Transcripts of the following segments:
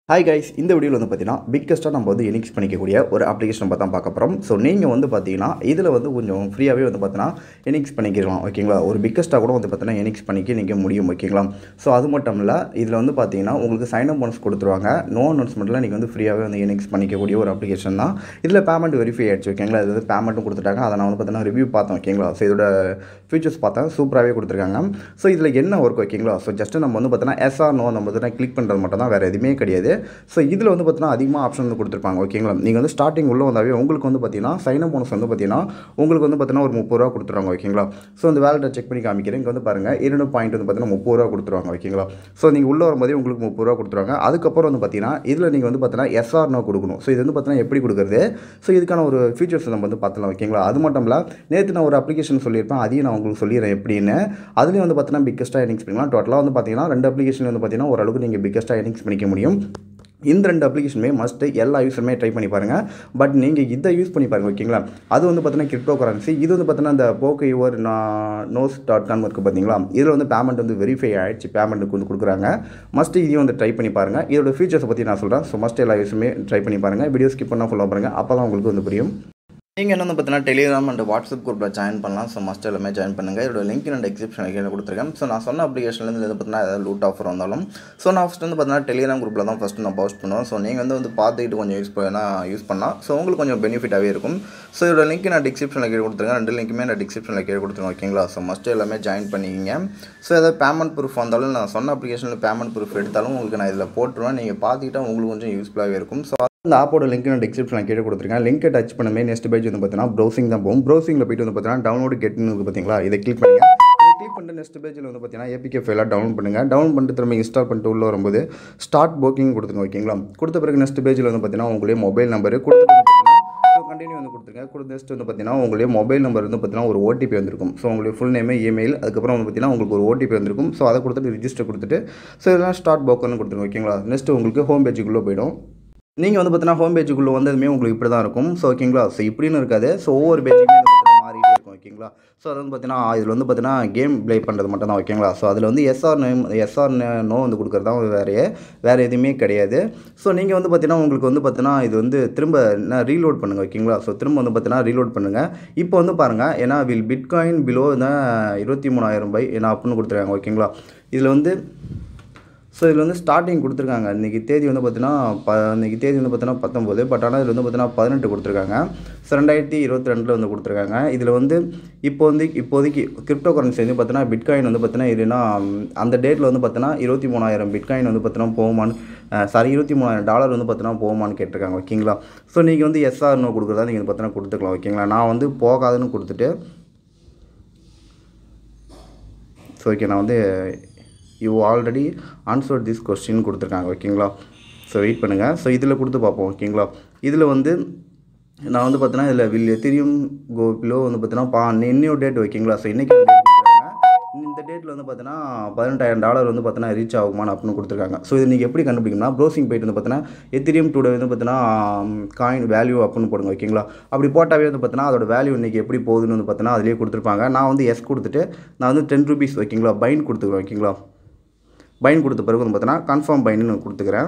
hi guys இந்த வீடியோவில் வந்து பார்த்தீங்கன்னா பிக்கஸ்ட்டாக நம்ம வந்து எனிக்ஸ் பண்ணிக்கக்கூடிய ஒரு அப்ளிகேஷன் பார்த்தா பார்க்க போகிறோம் ஸோ நீங்கள் வந்து பார்த்தீங்கன்னா இதில் வந்து கொஞ்சம் ஃப்ரீயாகவே வந்து பார்த்தீங்கன்னா எனிக்ஸ் பண்ணிக்கலாம் ஓகேங்களா ஒரு பிக்கஸ்ட்டாக கூட வந்து பார்த்தீங்கன்னா எனிக்ஸ் பண்ணிக்க நீங்கள் முடியும் ஓகேங்களா ஸோ அது மட்டும் இல்லை இதில் வந்து பார்த்தீங்கன்னா உங்களுக்கு சைன் அப் போனஸ் கொடுத்துருவாங்க நோ அனௌன்ஸ்மெண்ட்டில் நீங்கள் வந்து ஃப்ரீயாகவே வந்து எனிக்ஸ் பண்ணிக்கக்கூடிய ஒரு அப்ளிகேஷன் தான் இதில் பேமெண்ட் வெரிஃபை ஆயிடுச்சு ஓகேங்களா இது வந்து பேமெண்ட்டும் கொடுத்துட்டாங்க அதை நான் வந்து பார்த்தீங்கன்னா ரிவ்யூ பார்த்தேன் ஓகேங்களா ஸோ இதோட ஃபீச்சர்ஸ் பார்த்தேன் சூப்பராகவே கொடுத்துருக்காங்க ஸோ இதில் என்ன ஒர்க் ஓகேங்களா ஸோ ஜஸ்ட் நம்ம வந்து பார்த்தீங்கன்னா எஸ்ஆர் நோ நம்ம வந்து கிளிக் பண்ணுறது மட்டும் தான் வேறு எதுவுமே கிடையாது ஸோ இதில் வந்து பார்த்தீங்கன்னா அதிகமாக ஆப்ஷன் வந்து கொடுத்துருப்பாங்க ஓகேங்களா நீங்கள் வந்து ஸ்டார்டிங் உள்ள வந்தாவே உங்களுக்கு வந்து பார்த்தீங்கன்னா சைன் அப் போனஸ் வந்து பார்த்தீங்கன்னா உங்களுக்கு வந்து பார்த்தீங்கன்னா ஒரு முப்பது ரூபா கொடுத்துருவாங்க ஓகேங்களா ஸோ அந்த வேலட்டை செக் பண்ணி காமிக்கிறேன் இங்கே வந்து பாருங்கள் இரண்டு பாயிண்ட் வந்து பார்த்தீங்கன்னா முப்பது ரூபா கொடுத்துருவாங்க ஓகேங்களா ஸோ நீங்கள் உள்ளே வரும்போதே உங்களுக்கு முப்பது ரூபா கொடுத்துருவாங்க அதுக்கப்புறம் வந்து பார்த்தீங்கன்னா இதில் நீங்கள் வந்து பார்த்தீங்கன்னா எஸ்ஆர் நோ கொடுக்கணும் ஸோ இது வந்து பார்த்தீங்கன்னா எப்படி கொடுக்குறது ஸோ இதுக்கான ஒரு ஃபீச்சர்ஸ் நம்ம வந்து பார்த்துலாம் ஓகேங்களா அது மட்டும் இல்லை நேற்று நான் ஒரு அப்ளிகேஷன் சொல்லியிருப்பேன் அதையும் நான் உங்களுக்கு சொல்லிடுறேன் எப்படின்னு அதுலேயும் வந்து பார்த்தீங்கன்னா பிக்கஸ்ட்டாக எனிங்ஸ் பண்ணிக்கலாம் டோட்டலாக வந்து பார்த்தீங்கன்னா ரெண்டு அப்ளிகேஷன் வந்து பார்த்தீங்கன்னா ஓரளவுக்கு நீங்கள் பிக்கஸ்ட்டாக எனிங்ஸ் பண்ணிக்க முடியும் இந்த ரெண்டு அப்ளிகேஷனுமே மஸ்ட்டு எல்லா யூஸருமே ட்ரை பண்ணி பாருங்கள் பட் நீங்கள் இதை யூஸ் பண்ணி பாருங்கள் ஓகேங்களா அது வந்து பார்த்தீங்கன்னா கிரிப்டோ கரன்சி இது வந்து பார்த்தீங்கன்னா இந்த போக்கு யுவர் நோஸ் டாட் காம் இருக்குது பார்த்தீங்களா இதில் வந்து பேமெண்ட் வந்து வெரிஃபை ஆகிடுச்சு பேமெண்ட்டுக்கு வந்து கொடுக்குறாங்க மஸ்ட்டு இதையும் வந்து ட்ரை பண்ணி பாருங்கள் இதோட ஃபீச்சர்ஸை பற்றி நான் சொல்கிறேன் ஸோ மஸ்ட் எல்லா யூஸுமே ட்ரை பண்ணி பாருங்கள் வீடியோ ஸ்கிப் பண்ணால் ஃபுல்லாக பாருங்கள் அப்போ தான் உங்களுக்கு வந்து புரியும் நீங்கள் என்ன வந்து பார்த்தீங்கன்னா டெலிகிராம் அண்ட் வாட்ஸ்அப் குரூப்பில் ஜாயின் பண்ணலாம் ஸோ மஸ்ட் எல்லாமே ஜாயின் பண்ணுங்கள் இதோட லிங்க் நான் டிஸ்கிரிப்ஷன் கீழே கொடுத்துருக்கேன் ஸோ நான் சொன்ன அப்ளிகேஷன்லேருந்து இது பார்த்தீங்கன்னா ஏதாவது லூட் ஆஃபர் வந்தாலும் ஸோ நான் ஃபஸ்ட் வந்து பார்த்தீங்கன்னா டெலிகிராம் குரூப்பில் தான் ஃபஸ்ட்டு நான் போஸ்ட் பண்ணுவேன் ஸோ நீங்கள் வந்து வந்து பார்த்துக்கிட்டு கொஞ்சம் யூஸ் பண்ணா யூஸ் பண்ணால் ஸோ உங்களுக்கு கொஞ்சம் பெனிஃபிட்டாகவே இருக்கும் ஸோ இதோட லிங்க் நான் டிஸ்கிரிப்ஷனில் கீழே கொடுத்துருக்கேன் ரெண்டு லிங்க்குமே நான் டிஸ்கிரிப்ஷனில் கீழே கொடுத்துருக்கேன் ஓகேங்களா ஸோ மஸ்ட் எல்லாமே ஜாயின் பண்ணிக்கிங்க ஸோ ஏதாவது பேமெண்ட் ப்ரூஃப் வந்தாலும் நான் சொன்ன அப்ளிகேஷனில் பேமெண்ட் ப்ரூஃப் எடுத்தாலும் உங்களுக்கு நான் இதில் போட்டுருவேன் நீங்கள் பார்த்துக்கிட்டா உங்களுக்கு கொஞ்சம் யூஸ்ஃபுல்லாகவே இருக்கும் ஸோ இந்த ஆப்போட லிங்க் நான் டிஸ்கிரிப்ஷனில் கீழே கொடுத்துருக்கேன் லிங்கை டச் பண்ணுமே நெக்ஸ்ட் பேஜ் வந்து பார்த்தீங்கன்னா ப்ரௌசிங் தான் போகும் ப்ரௌசிங்கில் போயிட்டு வந்து பார்த்தீங்கன்னா டவுன்லோட் கெட்னு இருக்குது பார்த்தீங்களா இதை கிளிக் பண்ணுங்கள் இதை கிளிக் பண்ணிட்டு நெக்ஸ்ட் பேஜில் வந்து பார்த்தீங்கன்னா ஏபிகே ஃபைலாக டவுன்லோட் பண்ணுங்கள் டவுன்லோட் பண்ணிட்டு திரும்ப இன்ஸ்டால் பண்ணிட்டு உள்ள வரும்போது ஸ்டார்ட் புக்கிங் கொடுத்துங்க ஓகேங்களா கொடுத்த பிறகு நெக்ஸ்ட் பேஜில் வந்து பார்த்தீங்கன்னா உங்களுடைய மொபைல் நம்பர் கொடுத்துட்டு வந்து பார்த்தீங்கன்னா ஸோ கண்டினியூ வந்து கொடுத்துருங்க கொடுத்து நெக்ஸ்ட் வந்து பார்த்தீங்கன்னா உங்களுடைய மொபைல் நம்பர் வந்து பார்த்தீங்கன்னா ஒரு ஓடிபி வந்திருக்கும் ஸோ உங்களுடைய ஃபுல் நேமே இமெயில் அதுக்கப்புறம் வந்து பார்த்தீங்கன்னா உங்களுக்கு ஒரு ஓடிபி வந்திருக்கும் ஸோ அதை கொடுத்துட்டு ரிஜிஸ்டர் கொடுத்துட்டு ஸோ இதெல்லாம் ஸ்டார்ட் புக்குன்னு கொடுத்துருங்க ஓகேங்களா நெக்ஸ்ட் உங்களுக்கு ஹோம் பேஜுக்குள்ளே போயிடும் நீங்கள் வந்து பார்த்தீங்கன்னா ஹோம் பேஜுக்குள்ளே வந்ததுமே உங்களுக்கு இப்படி தான் இருக்கும் ஸோ ஓகேங்களா ஸோ இப்படின்னு இருக்காது ஸோ ஒவ்வொரு பேஜுக்குமே வந்து பார்த்தீங்கன்னா மாறிட்டே இருக்கும் ஓகேங்களா ஸோ அது வந்து பார்த்தீங்கன்னா இதில் வந்து பார்த்தீங்கன்னா கேம் ப்ளே பண்ணுறது மட்டும் தான் ஓகேங்களா ஸோ அதில் வந்து எஸ்ஆர் நேம் எஸ்ஆர் நோ வந்து கொடுக்குறது தான் வேறையே வேறு எதுவுமே கிடையாது ஸோ நீங்கள் வந்து பார்த்தீங்கன்னா உங்களுக்கு வந்து பார்த்தீங்கன்னா இது வந்து திரும்ப என்ன ரீலோட் பண்ணுங்கள் ஓகேங்களா ஸோ திரும்ப வந்து பார்த்தீங்கன்னா ரீலோட் பண்ணுங்கள் இப்போ வந்து பாருங்கள் ஏன்னா வில் பிட்காயின் பிலோ இருபத்தி மூணாயிரம் பை ஏன்னா அப்படின்னு கொடுத்துருக்காங்க ஓகேங்களா இதில் வந்து ஸோ இதில் வந்து ஸ்டார்டிங் கொடுத்துருக்காங்க இன்றைக்கி தேதி வந்து பார்த்தீங்கன்னா ப இன்றைக்கி தேதி வந்து பார்த்தீங்கன்னா பத்தொம்போது பட் ஆனால் இதில் வந்து பார்த்தீங்கன்னா பதினெட்டு கொடுத்துருக்காங்க ஸோ ரெண்டாயிரத்தி இருபத்தி ரெண்டில் வந்து கொடுத்துருக்காங்க இதில் வந்து இப்போ வந்து இப்போதைக்கு கிரிப்டோ கரன்சி வந்து பார்த்தீங்கன்னா பிட்காயின் வந்து பார்த்தீங்கன்னா இதுனா அந்த டேட்டில் வந்து பார்த்தீங்கன்னா இருபத்தி மூணாயிரம் பிட்காயின் வந்து பார்த்தீங்கன்னா போகுமான்னு சாரி இருபத்தி மூணாயிரம் டாலர் வந்து பார்த்தீங்கன்னா போகுமான்னு கேட்டிருக்காங்க ஓகேங்களா ஸோ நீங்கள் வந்து எஸ்ஆர் நோ கொடுக்குறதா நீங்கள் பார்த்தீங்கன்னா கொடுத்துக்கலாம் ஓகேங்களா நான் வந்து போகாதுன்னு கொடுத்துட்டு ஸோ ஓகே நான் வந்து you already answer this question கொடுத்துருக்காங்க ஓகேங்களா ஸோ வெயிட் பண்ணுங்கள் ஸோ இதில் கொடுத்து பார்ப்போம் ஓகேங்களா இதில் வந்து நான் வந்து பார்த்தீங்கன்னா இதில் வில் எத்திரியும் கோ பிலோ வந்து பார்த்தீங்கன்னா பா இன்னும் டேட் ஓகேங்களா ஸோ இன்றைக்கி டேட் கொடுத்துருக்காங்க இந்த டேட்டில் வந்து பார்த்தீங்கன்னா பதினெட்டாயிரம் டாலர் வந்து பார்த்தீங்கன்னா ரீச் ஆகுமான்னு அப்படின்னு கொடுத்துருக்காங்க ஸோ இது நீங்கள் எப்படி கண்டுபிடிக்கணும்னா ப்ரௌசிங் போயிட்டு வந்து பார்த்தீங்கன்னா எத்திரியம் டூடே வந்து பார்த்தீங்கன்னா காயின் வேல்யூ அப்படின்னு போடுங்க ஓகேங்களா அப்படி போட்டாவே வந்து பார்த்தீங்கன்னா அதோட வேல்யூ இன்றைக்கி எப்படி போகுதுன்னு வந்து பார்த்தீங்கன்னா அதிலே கொடுத்துருப்பாங்க நான் வந்து எஸ் கொடுத்துட்டு நான் வந்து டென் ருபீஸ் ஓகேங்களா பைன் கொடுத்துக்குறேன் ஓகேங்களா பைன் கொடுத்த பிறகு வந்து பார்த்தீங்கன்னா கன்ஃபார்ம் பைன்னு கொடுத்துக்கிறேன்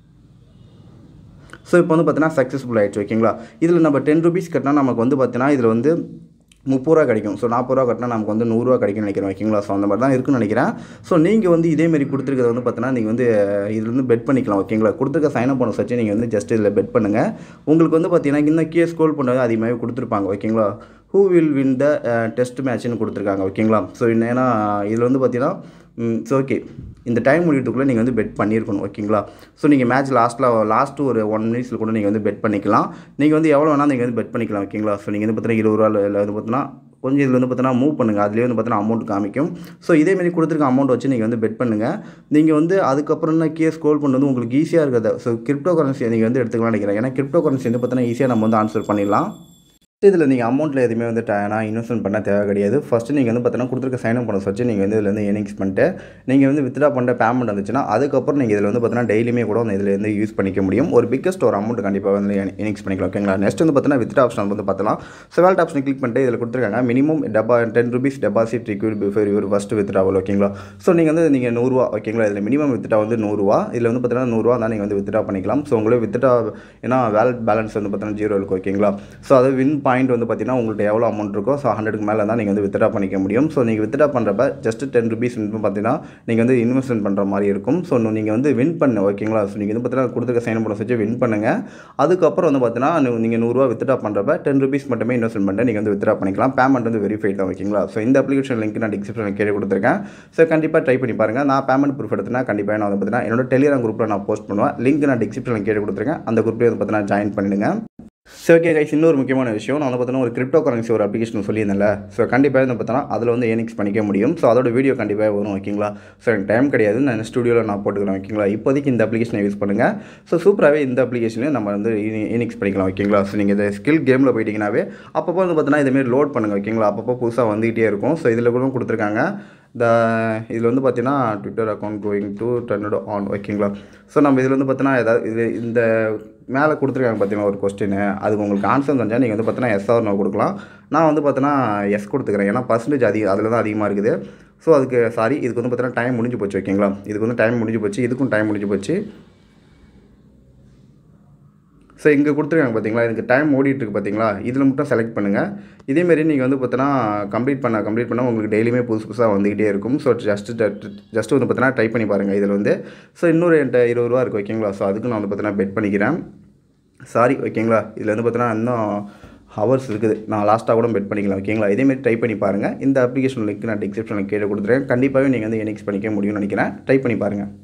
ஸோ இப்போ வந்து பார்த்தீங்கன்னா சக்ஸஸ்ஃபுல் ஆகிடுச்சு ஓகேங்களா இதில் நம்ம டென் ருபீஸ் கட்டினா நமக்கு வந்து பார்த்தீங்கன்னா இதில் வந்து முப்பது ரூபா கிடைக்கும் ஸோ நாற்பது ரூபா கட்டினா நமக்கு வந்து நூறுரூவா கிடைக்கும்னு நினைக்கிறேன் ஓகேங்களா ஸோ அந்த மாதிரி தான் இருக்குன்னு நினைக்கிறேன் ஸோ நீங்கள் வந்து இதேமாரி கொடுத்துருக்கிறது வந்து பார்த்தீங்கன்னா நீங்கள் வந்து இதில் வந்து பெட் பண்ணிக்கலாம் ஓகேங்களா கொடுத்துருக்க சைன் அப் பண்ண வச்சு நீங்கள் வந்து ஜஸ்ட் இதில் பெட் பண்ணுங்கள் உங்களுக்கு வந்து பார்த்தீங்கன்னா இன்னும் கீழே ஸ்க்ரோல் பண்ணவே அதிகமாகவே கொடுத்துருப்பாங்க ஓகேங்களா who will win the test மேட்ச்னு கொடுத்துருக்காங்க ஓகேங்களா ஸோ ஏன்னா இதில் வந்து பார்த்தீங்கன்னா ஸோ ஓகே இந்த டைம் முடியறதுக்குள்ளே நீங்கள் வந்து பெட் பண்ணியிருக்கணும் ஓகேங்களா ஸோ நீங்கள் மேட்ச் லாஸ்ட்டில் லாஸ்ட்டு ஒரு ஒன் மினிட்ஸில் கூட நீங்கள் வந்து பெட் பண்ணிக்கலாம் நீங்கள் வந்து எவ்வளோ வேணால் நீங்கள் வந்து பெட் பண்ணிக்கலாம் ஓகேங்களா ஸோ நீங்கள் வந்து பார்த்தீங்கன்னா இருபது ரூபா இல்லை வந்து பார்த்தீங்கன்னா கொஞ்சம் இதில் வந்து பார்த்தீங்கன்னா மூவ் பண்ணுங்கள் அதுலேயே வந்து பார்த்தீங்கன்னா அமௌண்ட் காமிக்கும் ஸோ இதேமாரி கொடுத்துருக்க அமௌண்ட் வச்சு நீங்கள் வந்து பெட் பண்ணுங்கள் நீங்கள் வந்து அதுக்கப்புறம் தான் கீழே ஸ்க்ரோல் பண்ணுறது உங்களுக்கு ஈஸியாக இருக்கிறத ஸோ கிரிப்டோ கரன்சி நீங்கள் வந்து எடுத்துக்கலாம்னு நினைக்கிறேன் ஏன்னா கிரிப்டோ கரன்சி வந்து பார்த்தீங்கன்னா ஈஸியாக நம்ம வந்து ஆன்சர் பண்ணிடலாம் இதில் நீங்கள் அமௌண்ட்டில் எதுவுமே வந்து நான் இன்வெஸ்ட்மெண்ட் பண்ண தேவை கிடையாது ஃபஸ்ட்டு நீங்கள் வந்து பார்த்தீங்கன்னா கொடுத்துருக்க சைன் அப் பண்ண வச்சு நீங்கள் வந்து இதில் வந்து ஏர்னிங்ஸ் பண்ணிட்டு நீங்கள் வந்து வித்ட்ரா பண்ணுற பேமெண்ட் வந்துச்சுன்னா அதுக்கப்புறம் நீங்கள் இதில் வந்து பார்த்தீங்கன்னா டெய்லியுமே கூட வந்து இதில் வந்து யூஸ் பண்ணிக்க முடியும் ஒரு பிக்கஸ்ட் ஒரு அமௌண்ட் கண்டிப்பாக வந்து ஏர்னிங்ஸ் பண்ணிக்கலாம் ஓகேங்களா நெக்ஸ்ட் வந்து பார்த்தீங்கன்னா வித்ட்ரா ஆப்ஷன் வந்து பார்த்தலாம் ஸோ வேல்ட் ஆப்ஷன் கிளிக் பண்ணிட்டு இதில் கொடுத்துருக்காங்க மினிமம் டெபா ten rupees deposit required before your first withdrawal ஓகேங்களா ஸோ நீங்கள் வந்து நீங்கள் நூறுரூவா ஓகேங்களா இதில் மினிமம் வித்ட்ரா வந்து நூறுரூவா இதில் வந்து பார்த்தீங்கன்னா நூறுரூவா தான் நீங்கள் வந்து வித்ட்ரா பண்ணிக்கலாம் ஸோ உங்களுக்கு வித்ட்ரா ஏன்னா வேலட் பேலன்ஸ் வந்து பார்த்தீங்கன்னா ஜீரோ இருக்கும் ஓகேங்களா ஸோ அது வின் பாயிண்ட் வந்து பார்த்தீங்கன்னா உங்கள்கிட்ட எவ்வளோ அமௌண்ட் இருக்கோ ஸோ ஹண்ட்ரடுக்கு மேலே தான் நீங்கள் வந்து வித்ட்ரா பண்ணிக்க முடியும் ஸோ நீங்கள் வித்ட்ரா பண்ணுறப்ப ஜஸ்ட் டென் ருபீஸ் பார்த்தீங்கன்னா நீங்கள் வந்து இன்வெஸ்ட்மெண்ட் பண்ணுற மாதிரி இருக்கும் ஸோ நீங்கள் வந்து வின் பண்ண ஓகேங்களா ஸோ நீங்கள் வந்து பார்த்தீங்கன்னா கொடுத்துருக்க சைன் பண்ண வச்சு வின் பண்ணுங்கள் அதுக்கப்புறம் வந்து பார்த்தீங்கன்னா நீங்கள் நூறுரூவா வித்ட்ரா பண்ணுறப்ப டென் ருபீஸ் மட்டுமே இன்வெஸ்ட்மெண்ட் பண்ணிட்டு நீங்கள் வந்து வித்ட்ரா பண்ணிக்கலாம் பேமெண்ட் வந்து வெரிஃபைட் தான் ஓகேங்களா ஸோ இந்த அப்ளிகேஷன் லிங்க் நான் டிஸ்கிரிப்ஷனில் கேட்டு கொடுத்துருக்கேன் ஸோ கண்டிப்பாக ட்ரை பண்ணி பாருங்கள் நான் பேமெண்ட் ப்ரூஃப் எடுத்துனா கண்டிப்பாக நான் வந்து பார்த்தீங்கன்னா என்னோட டெலிகிராம் குரூப்பில் நான் போஸ்ட் பண்ணுவேன் லிங்க் நான் டிஸ்கிரிப்ஷனில் கேட்டு கொடுத்துருக்கேன் அந்த குரூப்லேயே வந்து பார்த்தீங்கன்னா ஜாயின் பண்ணிடுங்க சரி ஓகே கைஸ் இன்னொரு முக்கியமான விஷயம் நான் வந்து பார்த்தீங்கன்னா ஒரு கிரிப்டோ கரன்சி ஒரு அப்ளிகேஷன் சொல்லியிருந்தேன்ல ஸோ கண்டிப்பாக வந்து பார்த்தோன்னா அதில் வந்து ஏர்னிங்ஸ் பண்ணிக்க முடியும் ஸோ அதோட வீடியோ கண்டிப்பாக வரும் ஓகேங்களா ஸோ எனக்கு டைம் கிடையாது நான் ஸ்டுடியோவில் நான் போட்டுக்கிறேன் ஓகேங்களா இப்போதைக்கு இந்த அப்ளிகேஷனை யூஸ் பண்ணுங்கள் ஸோ சூப்பராகவே இந்த அப்ளிகேஷனையும் நம்ம வந்து ஏர்னிங்ஸ் பண்ணிக்கலாம் ஓகேங்களா ஸோ நீங்கள் இந்த ஸ்கில் கேமில் போயிட்டீங்கன்னாவே அப்பப்போ வந்து பார்த்தீங்கன்னா இதுமாரி லோட் பண்ணுங்கள் ஓகேங்களா அப்பப்போ புதுசாக வந்துகிட்டே இருக்கும் ஸோ இதில் கூட கொடுத்துருக்காங்க இந்த இதில் வந்து பார்த்தீங்கன்னா Twitter account going to turned on ஓகேங்களா ஸோ நம்ம இதில் வந்து பார்த்தீங்கன்னா ஏதாவது இது இந்த மேலே கொடுத்துருக்காங்க பார்த்தீங்கன்னா ஒரு கொஸ்டின் அதுக்கு உங்களுக்கு ஆன்சர் தெரிஞ்சால் நீங்கள் வந்து பார்த்தீங்கன்னா எஸ் ஆர் நோ கொடுக்கலாம் நான் வந்து பார்த்தீங்கன்னா எஸ் கொடுத்துக்கிறேன் ஏன்னா பர்சன்டேஜ் அதிகம் அதில் தான் அதிகமாக இருக்குது ஸோ அதுக்கு சாரி இதுக்கு வந்து பார்த்தீங்கன்னா டைம் முடிஞ்சு போச்சு ஓகேங்களா இதுக்கு வந்து டைம் முடிஞ்சு போச்சு இதுக்கும் டைம் முடிஞ்சு போச்சு ஸோ இங்கே கொடுத்துருக்காங்க பார்த்தீங்களா இதுக்கு டைம் ஓடிட்டு இருக்கு பார்த்தீங்களா இதில் மட்டும் செலக்ட் பண்ணுங்கள் இதேமாரி நீங்கள் வந்து பார்த்தீங்கன்னா கம்ப்ளீட் பண்ண கம்ப்ளீட் பண்ணால் உங்களுக்கு டெய்லியுமே புதுசு புதுசாக வந்துக்கிட்டே இருக்கும் ஸோ ஜஸ்ட் ஜஸ்ட் வந்து பார்த்தீங்கன்னா ட்ரை பண்ணி பாருங்கள் இதில் வந்து ஸோ இன்னொரு என்கிட்ட இருபது ரூபா இருக்குது ஓகேங்களா ஸோ அதுக்கு நான் வந்து பார்த்தீங்கன்னா பெட் பண்ணிக்கிறேன் சாரி ஓகேங்களா இதில் வந்து பார்த்தீங்கன்னா இன்னும் ஹவர்ஸ் இருக்குது நான் லாஸ்ட்டாக கூட பெட் பண்ணிக்கலாம் ஓகேங்களா இதேமாரி ட்ரை பண்ணி பாருங்கள் இந்த அப்ளிகேஷன் லிங்க் நான் டிஸ்கிரிப்ஷனில் கீழே கொடுத்துருக்கேன் கண்டிப்பாகவே நீங்கள் வந்து எனிக்ஸ் பண்ணிக்க முடியும்னு நினைக்கிறேன் ட்ரை பண்ணி பாருங்கள்